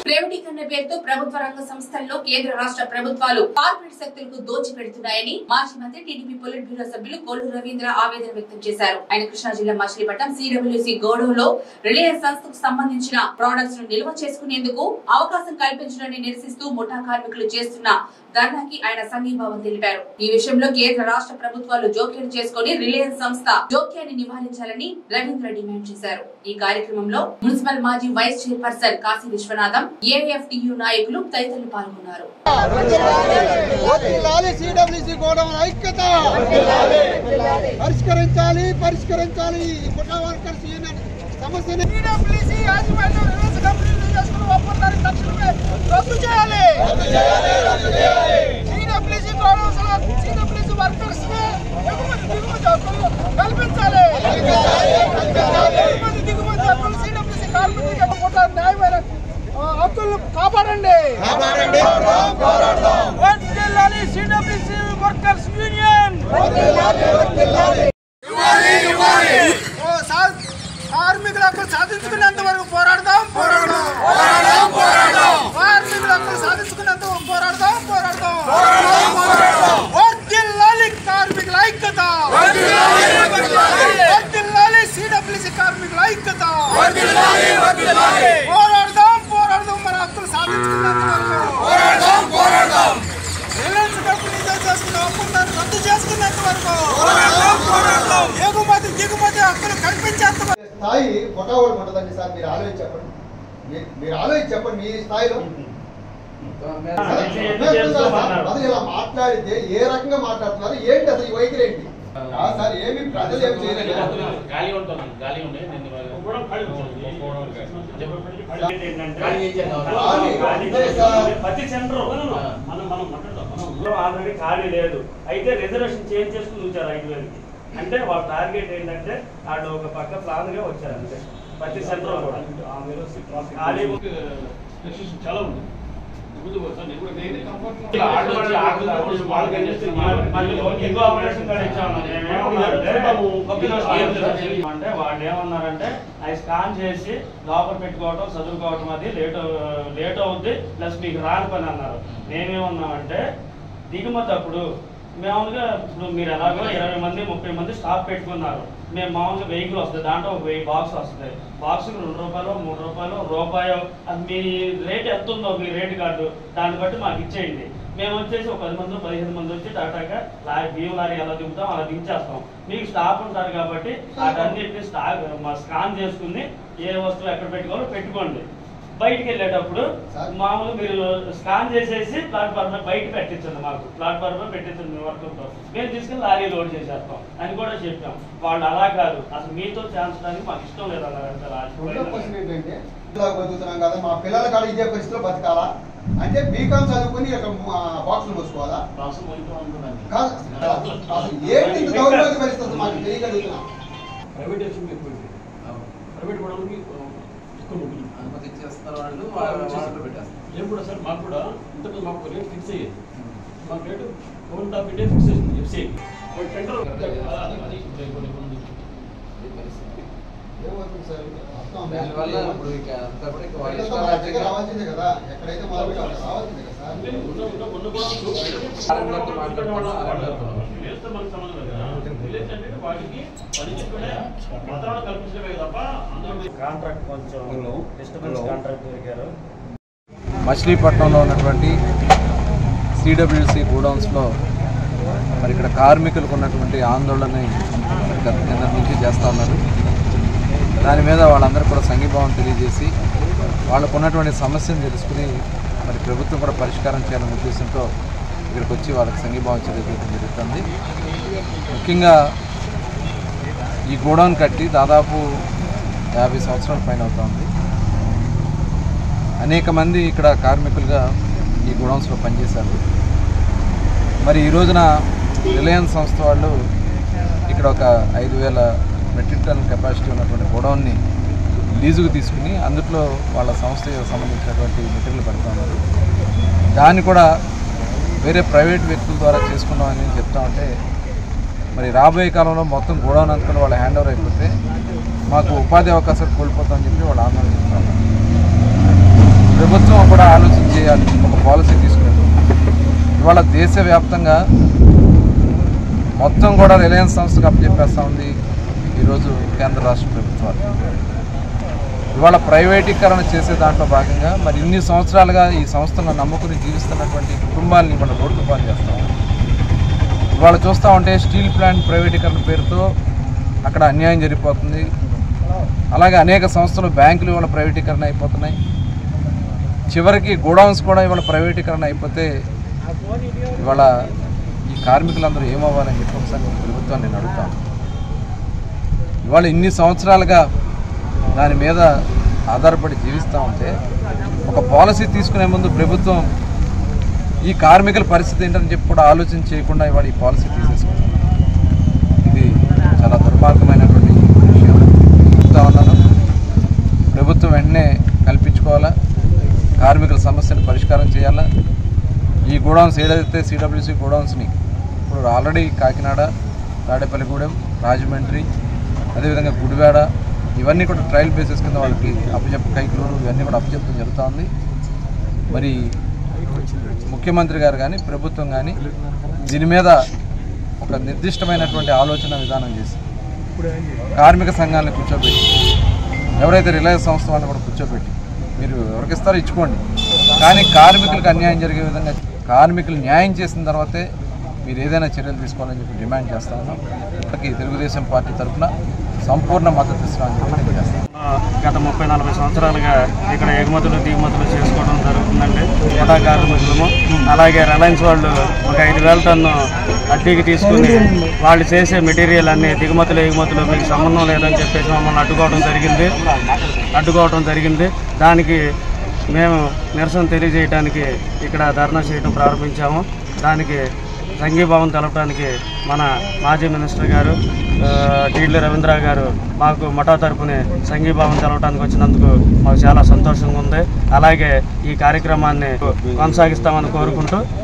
ప్రైవేటీకరణ పేరుతో ప్రభుత్వ రంగ సంస్థల్లో కేంద్ర రాష్ట్ర ప్రభుత్వాలు కార్పొరేట్ శక్తులకు దోచి పెడుతున్నాయని మాజీ మంత్రి టీడీపీ పొలిట్ బ్యూరో సభ్యులు కొల్లు రవీంద్ర ఆవేదన వ్యక్తం చేశారు ఆయన కృష్ణా జిల్లా మచిలీపట్నం సిడబ్ల్యూసి గౌడవలో రిలయన్స్ సంస్థకు సంబంధించిన ప్రొడక్ట్స్ ను నిల్వ చేసుకునేందుకు అవకాశం కల్పించడాన్ని నిరసిస్తూ ముఠా కార్మికులు చేస్తున్న ధర్నాకి ఆయన సంఘీభావం తెలిపారు ఈ విషయంలో కేంద్ర రాష్ట్ర ప్రభుత్వాలు జోక్యం చేసుకుని రిలయన్స్ సంస్థ జోక్యాన్ని నివారించాలని రవీంద్ర డిమాండ్ చేశారు ఈ కార్యక్రమంలో మున్సిపల్ మాజీ vice chairperson Kashi Viswanatham AFTU నాయకులు తదితరులు పాల్గొన్నారు వర్ధిల్లాలి సిడబ్ల్యూసి గోడౌన్ ఐక్యత పరిష్కరించాలి పరిష్కరించాలి ఈ ముఠా వర్కర్స్ యూనియన్ సమస్యని సిడబ్ల్యూసి యాజమాన్యం రిలయన్స్ కంపెనీలు చేసుకున్న ఒప్పందాన్ని తక్షణమే రద్దు చేయాలి సిడబ్ల్యూసి గోడౌన్స్ లో సిడబ్ల్యూసి వర్కర్స్ ని ఎగుమతి దిగుమతి హక్కులు కల్పించాలి ఎగుమతి దిగుమతి హక్కులు సిడబ్ల్యూసి కార్మికులకు పూట న్యాయమైన ఆ, హక్కులను కాపాడండి వర్ధిల్లాలి సిడబ్ల్యూసి వర్కర్స్ యూనియన్ ఓ సా- కార్మికుల హక్కులు సాధించుకునేంత వరకు పోరాడదాం పోరాడదాం కార్మికుల హక్కులు సాధించుకునేంత వరకు పోరాడదాం పోరాడదాం వర్ధిల్లాలి కార్మికుల ఐక్యత వర్ధిల్లాలి సిడబ్ల్యూసి కార్మికుల ఐక్యత పోరాడదాం పోరాడదాం మన హక్కులు సాధించుకునేంత వరకు రిలయన్స్ కంపెనీతో చేసుకున్న ఒప్పందాన్ని రద్దు చేసుకునేంత వరకు ఎగుమతి దిగుమతి హక్కులు కల్పించేంత వరకు స్థాయి ముఠావాడు ఉంటుందండి సార్ మీరు ఆలోచించి చెప్పండి మీరు- మీరు ఆలోచించి చెప్పండి మీ స్థాయిలో అసలు ఇలా మాట్లాడితే ఏ రకంగా మాట్లాడుతున్నారు ఏంటి అసలు ఈ వైఖరి ఏంటి కాదు సార్ ఏమి ప్రజలు ఏమి చేయలేదు గాలి ఉంటుంది గాలి ఉండే నేను కూడా ఖాళీ ఉంటుంది. ప్రతి సెంటర్ మనం మనం మాట్లాడదాం మనం ఊళ్ళో ఆల్రెడీ ఖాళీ లేదు అయితే రిజర్వేషన్ చేంజ్ చేసుకుని ఉంచారు ఐదు వేలకి అంటే వాళ్ళ టార్గెట్ ఏంటంటే వాళ్ళు ఒక పక్క ప్లాన్ గా వచ్చారు అంతే ప్రతి సెంటర్ కూడా ఖాళీ చాలా ఉంది ముందు సార్ నేను కూడా నేనే కంఫర్ట్ ఆర్డర్ వచ్చి ఆర్డర్ వచ్చి వాళ్ళకి ఏం చేస్తే మళ్ళీ ఇంకో ఆపరేషన్ కూడా ఇచ్చాము మేమేమన్నారంటే అంటే వాళ్ళు ఏమన్నారంటే అవి స్కాన్ చేసి లోపల పెట్టుకోవటం చదువుకోవటం అది లేట్ లేట్ అవుద్ది ప్లస్ మీకు రాని పని అన్నారు మేమేమన్నామంటే దిగుమతి అప్పుడు మామూలుగా ఇప్పుడు మీరు ఎలాగో ఇరవై మంది ముప్పై మంది స్టాఫ్ పెట్టుకున్నారు మేము మామూలుగా వెహికల్ వస్తుంది దాంట్లో ఒక వెయ్యి బాక్స్ వస్తుంది బాక్స్ రెండు రూపాయలు మూడు రూపాయలు రూపాయో అది మీ రేట్ ఎంత ఉందో మీ రేట్ కార్డు దాన్ని బట్టి మాకు ఇచ్చేయండి మేము వచ్చేసి ఒక పది మంది పదిహేను మంది వచ్చి టాటాగా లారీ బియ్యం లారీ ఎలా దిగుతాం అలా దించేస్తాం మీకు స్టాఫ్ ఉంటారు కాబట్టి వాటన్నిటిని స్టాక్ మా స్కాన్ చేసుకుని ఏ వస్తువు ఎక్కడ పెట్టుకోవాలో పెట్టుకోండి బయటికి వెళ్ళేటప్పుడు సార్. మామూలు మీరు స్కాన్ చేసేసి ప్లాట్ఫామ్ మీద బయట పెట్టించండి మాకు ప్లాట్ఫామ్ మీద పెట్టించండి మీ వర్క్తో మేము తీసుకెళ్ళి లారీ లోడ్ చేసేస్తాం అని కూడా చెప్పాం వాళ్ళు అలా కాదు అసలు మీతో చేర్చడానికి మాకు ఇష్టం లేదు అలా అంటే రెండో లాస్ట్ క్వశ్చన్ ఏంటంటే ఇలా బతుకుతున్నాం కదా మా పిల్లల కాడ ఇదే పరిస్థితిలో బతకాలా అంటే బీకామ్ చదువుకుని ఒక బాక్సులు మూసుకోవాలా ప్రాసెస్ పోయితూ ఉంటుందండి కాదు అసలు ఏంటి ఇంత దౌర్భాగ్య పరిస్థితి మాకు తెలియగలుగుతున్నాం ప్రైవేట్ ఎక్కువ ఎక్కువైంది ప్రైవేట్ వాళ్ళకి ఎక్కువ ఉంటుంది అనుమతి ఇచ్చేస్తారు వాళ్ళు వాళ్ళు పెట్టేస్తారు ఏం కూడా సార్ మాకు కూడా ఇంతకు మాకు ఒక రేట్ ఫిక్స్ అయ్యేది మాకు rate government of India fix చేసింది ఎఫ్సీ టెండర్ అది కొన్ని కొన్ని ఇది పరిస్థితి ఏమవుతుంది సార్ మొత్తం దానివల్ల ఇప్పుడు ఇక అంతా కూడా ఇక వాళ్ళ ఇదంతా మన దగ్గర ఇష్టారాజ్యంగా రావాల్సిందే కదా ఎక్కడైతే మొదలు పెట్టాలో రావాల్సిందే కదా సార్ అంటే ఉన్న ఉన్న ఉన్న కూడా ఆరంభంలో మాట్లాడుకున్నాం, ఆరంభంలో. వేస్తే మనకు సంబంధం లేదు కదా విలేజ్ అంటే వాటికి పనిచేసుకునే వాతావరణం కల్పించడమే తప్ప అందరూ కాంట్రాక్ట్ కొంచెం డిస్టర్బెన్స్ కాంట్రాక్ట్ దొరికారు మచిలీపట్నంలో ఉన్నటువంటి సిడబ్ల్యూసి గోడౌన్స్లో మరి ఇక్కడ కార్మికులకు ఉన్నటువంటి ఆందోళనని మరి గత నిన్న నుంచి చేస్తూ ఉన్నారు దాని మీద వాళ్ళందరూ కూడా సంఘీభావం తెలియజేసి వాళ్ళకు ఉన్నటువంటి సమస్యను తెలుసుకుని మరి ప్రభుత్వం కూడా పరిష్కారం చేయాలనే ఉద్దేశంతో ఇక్కడికి వచ్చి వాళ్ళకి సంఘీభావం తెలియజేయడం జరుగుతుంది ముఖ్యంగా ఈ గోడౌన్ కట్టి దాదాపు యాభై సంవత్సరాల పైన అవుతుంది అనేక మంది ఇక్కడ కార్మికులుగా ఈ గోడౌన్స్లో పనిచేశారు మరి ఈ రోజున రిలయన్స్ సంస్థ వాళ్ళు ఇక్కడ ఒక ఐదు వేల మెట్రిక్ టన్ కెపాసిటీ ఉన్నటువంటి గోడౌన్ని లీజుకు తీసుకుని అందులో వాళ్ళ సంస్థకు సంబంధించినటువంటి మెటీరియల్ పెడతా ఉన్నారు దాన్ని కూడా వేరే ప్రైవేట్ వ్యక్తుల ద్వారా చేసుకున్నామని చెప్తా ఉంటే మరి రాబోయే కాలంలో మొత్తం గోడౌన్ అంతా కూడా వాళ్ళ హ్యాండ్ ఓవర్ అయిపోతే మాకు ఉపాధి అవకాశాలు కోల్పోతామని చెప్పి వాళ్ళు ఆందోళన చెప్తా ఉన్నారు ప్రభుత్వం చేయాలి ఒక పాలసీ తీసుకునేది ఇవాళ దేశవ్యాప్తంగా మొత్తం కూడా రిలయన్స్ సంస్థకు అప్పచెప్పేస్తూ ఉంది ఈరోజు కేంద్ర రాష్ట్ర ప్రభుత్వాలు ఇవాళ ప్రైవేటీకరణ చేసే దాంట్లో భాగంగా మరి ఇన్ని సంవత్సరాలుగా ఈ సంస్థను నమ్ముకుని జీవిస్తున్నటువంటి కుటుంబాలని ఇవాళ రోడ్డు పాలు చేస్తాం ఇవాళ చూస్తూ ఉంటే స్టీల్ ప్లాంట్ ప్రైవేటీకరణ పేరుతో అక్కడ అన్యాయం జరిగిపోతుంది అలాగే అనేక సంస్థలు బ్యాంకులు ఇవాళ ప్రైవేటీకరణ అయిపోతున్నాయి చివరికి గోడౌన్స్ కూడా ఇవాళ ప్రైవేటీకరణ అయిపోతే ఇవాళ ఈ కార్మికులందరూ ఏమవ్వాలని చెప్పి ఒకసారి ప్రభుత్వాన్ని నేను అడుగుతాను ఇవాళ ఇన్ని సంవత్సరాలుగా దాని మీద ఆధారపడి జీవిస్తూ ఉంటే ఒక పాలసీ తీసుకునే ముందు ప్రభుత్వం ఈ కార్మికుల పరిస్థితి ఏంటని చెప్పి కూడా ఆలోచన చేయకుండా ఇవాళ ఈ పాలసీ తీసేసుకుంటాం ఇది చాలా దుర్మార్గమైనటువంటి విషయం చెప్తా ఉన్నాను ప్రభుత్వం వెంటనే కల్పించుకోవాలా కార్మికుల సమస్యను పరిష్కారం చేయాలా ఈ గోడౌన్స్ ఏదైతే సిడబ్ల్యూసి గోడౌన్స్ని ఇప్పుడు ఆల్రెడీ కాకినాడ తాడేపల్లిగూడెం రాజమండ్రి అదేవిధంగా గుడివాడ ఇవన్నీ కూడా ట్రయల్ బేసిస్ కింద వాళ్ళకి అప్పచెప్పు కైకులూరు ఇవన్నీ కూడా అప్పచెప్పడం జరుగుతూ ఉంది మరి ముఖ్యమంత్రి గారు కానీ ప్రభుత్వం కానీ దీని మీద ఒక నిర్దిష్టమైనటువంటి ఆలోచన విధానం చేసి కార్మిక సంఘాలను కూర్చోబెట్టి ఎవరైతే రిలయన్స్ సంస్థ వాళ్ళని కూడా కూర్చోబెట్టి మీరు ఎవరికి ఇస్తారో ఇచ్చుకోండి కానీ కార్మికులకు అన్యాయం జరిగే విధంగా కార్మికులు న్యాయం చేసిన తర్వాతే మీరు ఏదైనా చర్యలు తీసుకోవాలని చెప్పి డిమాండ్ చేస్తా ఉన్నాం ఇప్పటికీ తెలుగుదేశం పార్టీ తరఫున సంపూర్ణ మద్దతు ఇస్తున్నామని చెప్పి తెలియజేస్తాం ఆ, గత ముప్పై నలభై సంవత్సరాలుగా ఇక్కడ ఎగుమతులు దిగుమతులు చేసుకోవడం జరుగుతుందండి కోటా కార్మికులము అలాగే రిలయన్స్ వాళ్ళు ఒక ఐదు వేల టన్ను అద్దెకి తీసుకుని వాళ్ళు చేసే మెటీరియల్ అన్ని దిగుమతులు ఎగుమతులు మీకు సంబంధం లేదని చెప్పేసి మమ్మల్ని అడ్డుకోవడం జరిగింది అడ్డుకోవడం జరిగింది దానికి మేము నిరసన తెలియజేయడానికి ఇక్కడ ధర్నా చేయడం ప్రారంభించాము దానికి సంఘీభావం తెలపడానికి మన మాజీ మినిస్టర్ గారు ఆ, టీడ్ల రవీంద్ర గారు మాకు మఠా తరపుని సంఘీభావం తెలపడానికి వచ్చినందుకు మాకు చాలా సంతోషంగా ఉంది అలాగే ఈ కార్యక్రమాన్ని కొనసాగిస్తామని కోరుకుంటూ